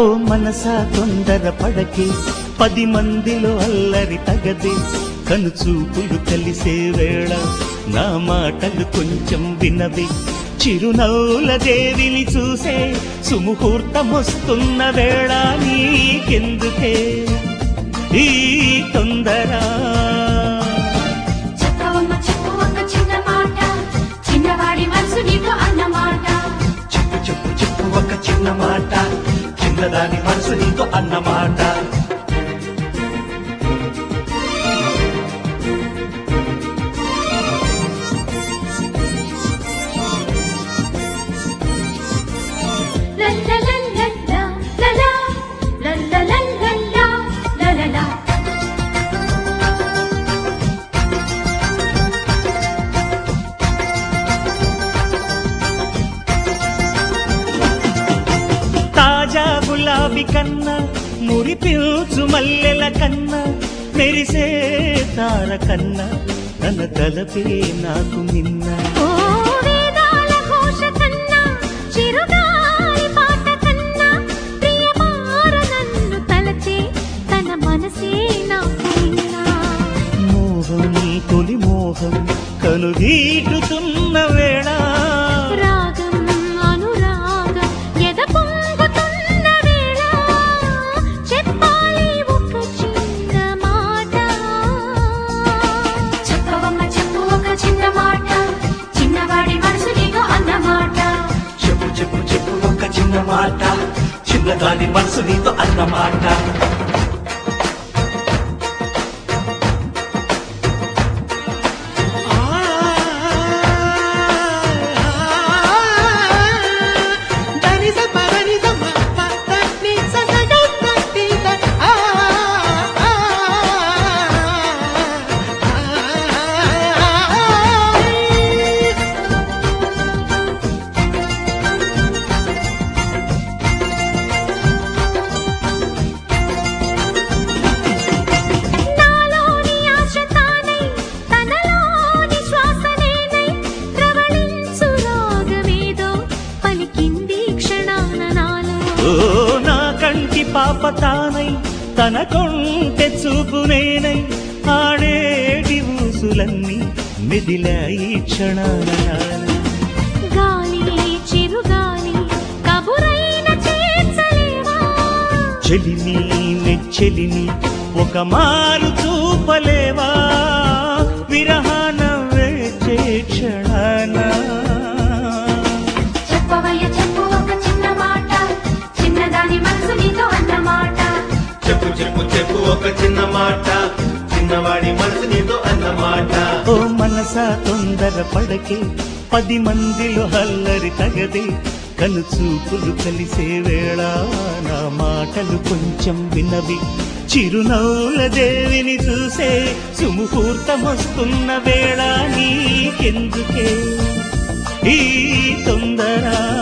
ఓ మనసా తొందర పడకే పది మందిలో అల్లరి తగదే కనుచూపులు కలిసే వేళ నా మాటలు కొంచెం వినవి చిరునవ్వుల దేవిని చూసే సుముహూర్తమొస్తున్న వేళ నీకెందుకే ఈ తొందర చెప్పవమ్మ చెప్పు ఒక చిన్న మాట చిన్నవాడి మనసు నీకు అన్నమాట చెప్పు చెప్పు చెప్పు ఒక చిన్న మాట చిన్నదాని మనసు నీతో అన్నమాట లల్లలల్లల్లా, లలా, లల్లలల్లల్లా, లలలా. తాజా గులాబీ కన్నా మురిపిల్చు మల్లెల కన్నా మెరిసే తార కన్నా తన తలపే నాకు నిన్న ఓ వేదాల ఘోష కన్నా, చిరుగాలి పాట కన్నా, ప్రియమార నన్ను తలచే తన మనసే నాకు నిన్నా. మోహం తొలి మోహం కనుగీటుతున్న వేళ రాగం అనురాగం ఎద పొంగుతున్న వేళ చెప్పాలి ఒక చిన్న మాట చెప్పవమ్మ చెప్పు ఒక చిన్న మాట చిన్నవాడి మనసు నీకు అన్నమాట చెప్పు చెప్పు చెప్పు ఒక చిన్న మాట చిన్నదాని మనసు నీతో అన్నమాట నాలోని ఆశ తానై తనలోని శ్వాస నేనై ప్రవళించు రాగమేదో పలికింది క్షణాన నాలో ఓ నా కంటి పాప తానై తన కొంటె చూపు నేనై ఆడేటి ఊసులన్నీ మెదిలాయి క్షణాన గాలి చిరుగాలి కబురైన చేర్చలేవా చెలిని నెచ్చెలిని ఒక మారు చూపలేవా విరహాన వేచే క్షణాన చెప్పవయ్య చెప్పు ఒక చిన్న మాట చిన్నదాని మనసు నీతో అన్నమాట చెప్పు చెప్పు చెప్పు ఒక చిన్న మాట చిన్నవాడి మనసు నీతో అన్నమాట ఓ మనసా తొందర పడకే పది మందిలో హల్లరి తగదే కనుచూపులు కలిసే వేళ నా మాటలు కొంచెం వినవి చిరునవ్వుల దేవిని చూసే సుముహూర్తమొస్తున్న వేళ నీకెందుకే ఈ తొందర